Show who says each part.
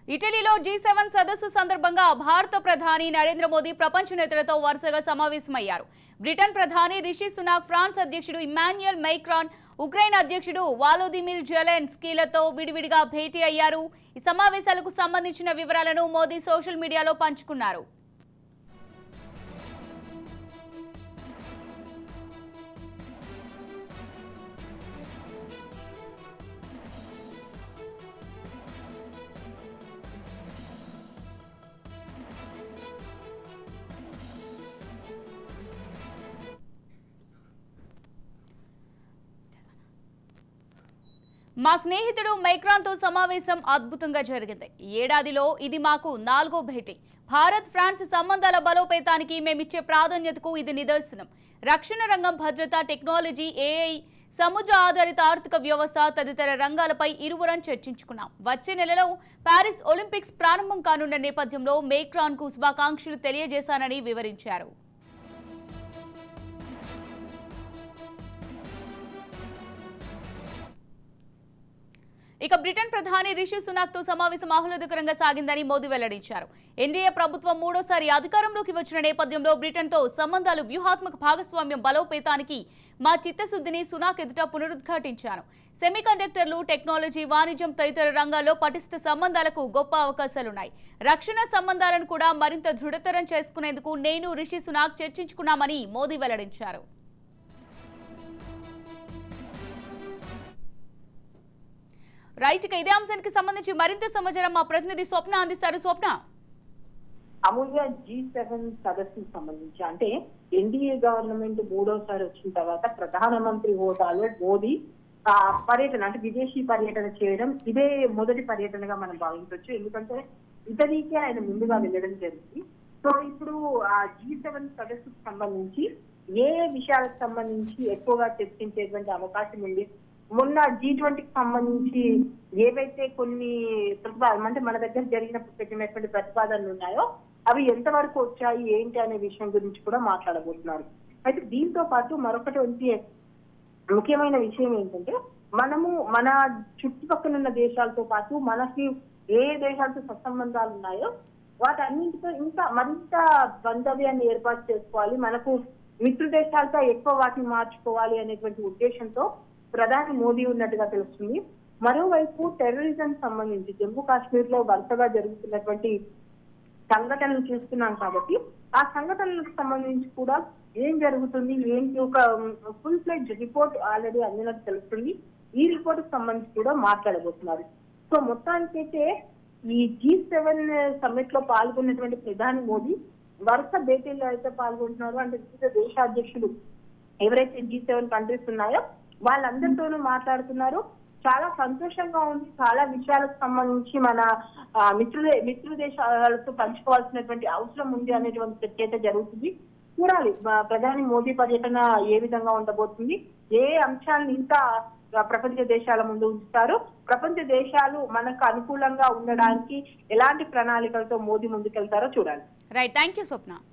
Speaker 1: ఇటలీలో G seven సదస్సు సందర్భంగా భారత ప్రధాని నరేంద్ర మోదీ ప్రపంచ నేతలతో వరుసగా సమావేశమయ్యారు బ్రిటన్ ప్రధాని రిషి సునాక్ ఫ్రాన్స్ అధ్యక్షుడు ఇమాన్యుయల్ మైక్రాన్ ఉక్రెయిన్ అధ్యక్షుడు వాలోదిమిర్ జెలెన్స్కీలతో విడివిడిగా భేటీ అయ్యారు ఈ సమావేశాలకు సంబంధించిన వివరాలను మోదీ సోషల్ మీడియాలో పంచుకున్నారు మా స్నేహితుడు మైక్రాన్తో సమావేశం అద్భుతంగా జరిగింది ఈ ఏడాదిలో ఇది మాకు నాలుగో భేటీ భారత్ ఫ్రాన్స్ సంబంధాల బలోపేతానికి మేమిచ్చే ప్రాధాన్యతకు ఇది నిదర్శనం రక్షణ రంగం భద్రత టెక్నాలజీ ఏఐ సముద్ర ఆధారిత ఆర్థిక వ్యవస్థ తదితర రంగాలపై ఇరువురం చర్చించుకున్నాం వచ్చే నెలలో ప్యారిస్ ఒలింపిక్స్ ప్రారంభం కానున్న నేపథ్యంలో మేక్రాన్కు శుభాకాంక్షలు తెలియజేశానని వివరించారు ఇక బ్రిటన్ ప్రధాని రిషి సునాక్ తో సమావేశం ఆహ్లాదకరంగా సాగిందని మోదీ వెల్లడించారు ఎన్డీఏ ప్రభుత్వం మూడోసారి అధికారంలోకి వచ్చిన నేపథ్యంలో బ్రిటన్ తో సంబంధాలు వ్యూహాత్మక భాగస్వామ్యం బలోపేతానికి మా చిత్తశుద్ధిని సునాక్ ఎదుట పునరుద్ఘాటించాను సెమీకండక్టర్లు టెక్నాలజీ వాణిజ్యం తదితర రంగాల్లో పటిష్ట సంబంధాలకు గొప్ప అవకాశాలున్నాయి రక్షణ సంబంధాలను కూడా మరింత దృఢతరం చేసుకునేందుకు నేను రిషి సునాక్ చర్చించుకున్నామని మోదీ వెల్లడించారు రైట్ ఇక ఇదే అంశానికి సంబంధించి మరింత సమాచారం మా ప్రతినిధి స్వప్న అందిస్తారు స్వప్న
Speaker 2: అమూల్య జీ సెవెన్ సదస్సుకు సంబంధించి అంటే ఎన్డీఏ గవర్నమెంట్ మూడోసారి వచ్చిన తర్వాత ప్రధానమంత్రి హోదాలో మోదీ ఆ పర్యటన అంటే విదేశీ పర్యటన చేయడం ఇదే మొదటి పర్యటనగా మనం భావించవచ్చు ఎందుకంటే ఇటలీకి ఆయన ముందుగా వెళ్ళడం జరిగింది సో ఇప్పుడు ఆ జీ సెవెన్ సదస్సుకు సంబంధించి ఏ విషయాలకు సంబంధించి ఎక్కువగా చర్చించేటువంటి అవకాశం ఉంది మొన్న జీ ట్వంటీకి సంబంధించి ఏవైతే కొన్ని ప్రతిపాదన అంటే మన దగ్గర జరిగిన పెట్టినటువంటి ప్రతిపాదనలు ఉన్నాయో అవి ఎంతవరకు వచ్చాయి ఏంటి అనే విషయం గురించి కూడా మాట్లాడబోతున్నారు అయితే దీంతో పాటు మరొకటి వచ్చి ముఖ్యమైన విషయం ఏంటంటే మనము మన చుట్టుపక్కల ఉన్న దేశాలతో పాటు మనకి ఏ దేశాలతో సత్సంబంధాలు ఉన్నాయో వాటన్నింటితో ఇంకా మరింత బాంధవ్యాన్ని ఏర్పాటు చేసుకోవాలి మనకు మిత్రు దేశాలతో ఎక్కువ వాటిని మార్చుకోవాలి అనేటువంటి ఉద్దేశంతో ప్రధాని మోదీ ఉన్నట్టుగా తెలుస్తుంది మరోవైపు టెర్రరిజం సంబంధించి జమ్మూ కాశ్మీర్ లో వరుసగా జరుగుతున్నటువంటి సంఘటనలు చూస్తున్నాం కాబట్టి ఆ సంఘటనలకు సంబంధించి కూడా ఏం జరుగుతుంది ఏంటి ఒక ఫుల్ ఫ్లెడ్జ్ రిపోర్ట్ ఆల్రెడీ అందినట్టు తెలుస్తుంది ఈ రిపోర్ట్ కు సంబంధించి కూడా మాట్లాడబోతున్నారు సో మొత్తానికైతే ఈ జీ సెవెన్ సమ్మిట్ లో పాల్గొన్నటువంటి ప్రధాని మోదీ వరుస భేటీల్లో అయితే పాల్గొంటున్నారు అంటే వివిధ దేశాధ్యక్షులు ఎవరైతే జీ సెవెన్ కంట్రీస్ ఉన్నాయో వాళ్ళందరితోనూ మాట్లాడుతున్నారు చాలా సంతోషంగా ఉంది చాలా విషయాలకు సంబంధించి మన ఆ, మిత్రుల మిత్రు దేశాలతో పంచుకోవాల్సినటువంటి అవసరం ఉంది అనేటువంటి చర్చ అయితే జరుగుతుంది చూడాలి మా ప్రధాని మోదీ పర్యటన ఏ విధంగా ఉండబోతుంది ఏ అంశాలను ఇంకా ఆ, ప్రపంచ దేశాల ముందు ఉంచుతారు ప్రపంచ దేశాలు మనకు అనుకూలంగా ఉండడానికి ఎలాంటి ప్రణాళికలతో మోదీ ముందుకెళ్తారో చూడాలి
Speaker 1: రైట్ థ్యాంక్ యూ స్వప్న